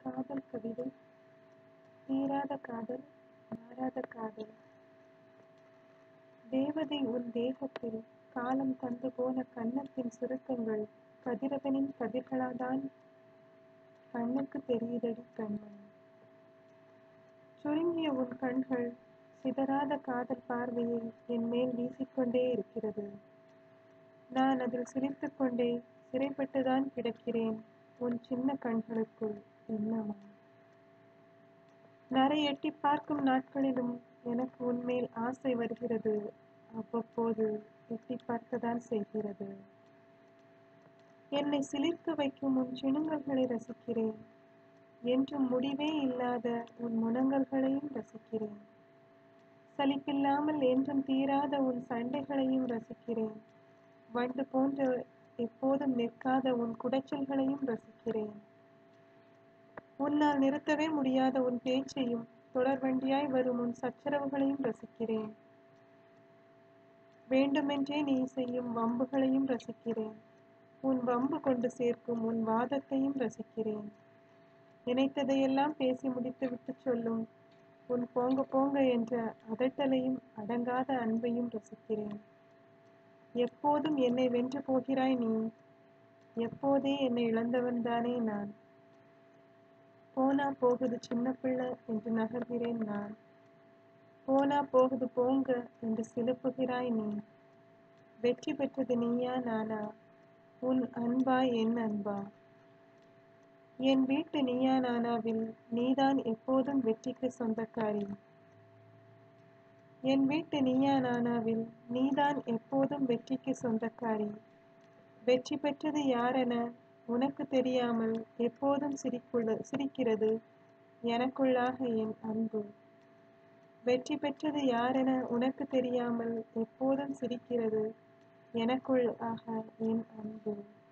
காதல் கவிதை தீராத காதல் மாறாத காதல் தேவதை உன் தேகத்தில் காலம் தந்து போன கன்னத்தின் சுருக்கங்கள் கதிரவனின் கதிர்களாதான் கண்ணுக்கு தெரியுதடி கண்மணி சுருங்கிய உன் கண்கள் சிதறாத காதல் பார்வையை என் மேல் வீசிக்கொண்டே இருக்கிறது நான் அதில் சிரித்துக் கொண்டே சிறைப்பட்டுதான் கிடக்கிறேன் உன் சின்ன கண்களுக்குள் என்னமா நரை எட்டி பார்க்கும் நாட்களிலும் எனக்கு உன்மேல் ஆசை வருகிறது அவ்வப்போது எட்டி பார்க்கத்தான் செய்கிறது என்னை சிலிர்க்க வைக்கும் உன் சிணுங்கல்களை ரசிக்கிறேன் என்றும் முடிவே இல்லாத உன் முனங்கல்களையும் ரசிக்கிறேன் சலிப்பில்லாமல் என்றும் தீராத உன் சண்டைகளையும் ரசிக்கிறேன் வண்டு போன்ற எப்போதும் நிற்காத உன் குடைச்சல்களையும் ரசிக்கிறேன் உன்னால் நிறுத்தவே முடியாத உன் பேச்சையும் தொடர்வண்டியாய் வரும் உன் சச்சரவுகளையும் ரசிக்கிறேன் வேண்டுமென்றே நீ செய்யும் வம்புகளையும் ரசிக்கிறேன் உன் வம்பு கொண்டு சேர்க்கும் உன் வாதத்தையும் ரசிக்கிறேன் நினைத்ததையெல்லாம் பேசி முடித்துவிட்டு சொல்லும் உன் போங்க போங்க என்ற அதட்டலையும் அடங்காத அன்பையும் ரசிக்கிறேன் எப்போதும் என்னை வென்று போகிறாய் நீ எப்போதே என்னை இழந்தவன்தானே நான் போனா போகுது சின்ன பிள்ளை என்று நகர்கிறேன் நான் போனா போகுது போங்க என்று சிலுப்புகிறாய் நீ வெற்றி பெற்றது நீயா நானா உன் அன்பா என் அன்பா என் வீட்டு நீயா நானாவில் நீதான் எப்போதும் வெற்றிக்கு சொந்தக்காரி என் வீட்டு நீயா நானாவில் நீதான் எப்போதும் வெற்றிக்கு சொந்தக்காரி வெற்றி பெற்றது யாரென உனக்கு தெரியாமல் எப்போதும் சிரிக்குள்ள சிரிக்கிறது எனக்குள்ளாக என் அன்பு வெற்றி பெற்றது யாரென உனக்கு தெரியாமல் எப்போதும் சிரிக்கிறது எனக்குள் ஆக என் அன்பு